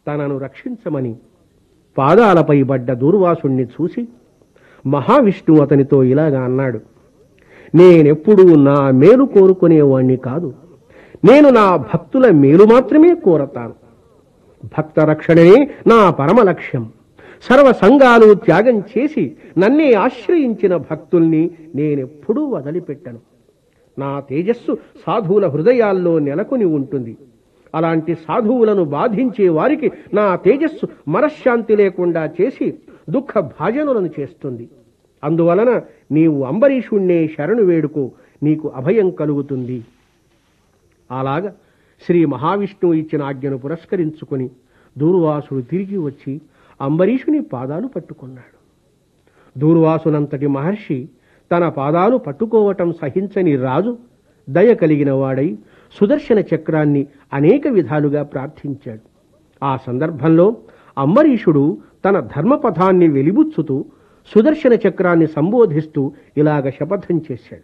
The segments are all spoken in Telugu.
తనను రక్షించమని పాదాలపై పడ్డ దూర్వాసుణ్ణి చూసి మహావిష్ణువు అతనితో ఇలాగా అన్నాడు నేనెప్పుడూ నా మేలు కోరుకునేవాణ్ణి కాదు నేను నా భక్తుల మేలు మాత్రమే కోరతాను భక్త రక్షణనే నా పరమ లక్ష్యం సర్వ సంఘాలు త్యాగం చేసి నన్నే ఆశ్రయించిన భక్తుల్ని నేనెప్పుడూ వదిలిపెట్టను నా తేజస్సు సాధువుల హృదయాల్లో నెలకొని ఉంటుంది అలాంటి సాధువులను బాధించే వారికి నా తేజస్సు మనశ్శాంతి లేకుండా చేసి దుఃఖ భాజనులను చేస్తుంది అందువలన నీవు అంబరీషుణ్ణే శరణు వేడుకో నీకు అభయం కలుగుతుంది అలాగా శ్రీ మహావిష్ణువు ఇచ్చిన ఆజ్ఞను పురస్కరించుకొని దూర్వాసుడు తిరిగి వచ్చి అంబరీషుని పాదాలు పట్టుకున్నాడు దూర్వాసునంతటి మహర్షి తన పాదాలు పట్టుకోవటం సహించని రాజు దయ కలిగిన వాడై సుదర్శన చక్రాన్ని అనేక విధాలుగా ప్రార్థించాడు ఆ సందర్భంలో అంబరీషుడు తన ధర్మపథాన్ని వెలిబుచ్చుతూ సుదర్శన చక్రాన్ని సంబోధిస్తూ ఇలాగ శపథం చేశాడు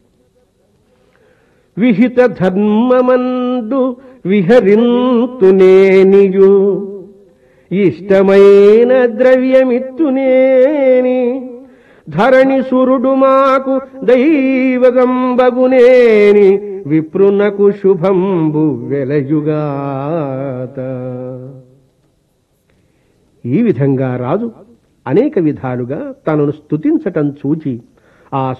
విహిత ధర్మమందు విహరింతునేనియు ఇష్టమైన ద్రవ్యమిత్తునేని ధరణి సురుడు మాకు దైవగంబగునేని విప్రునకు శుభంబు వెలయుగాత ఈ విధంగా రాజు అనేక విధాలుగా తనను స్తుతించటం చూచి ఆ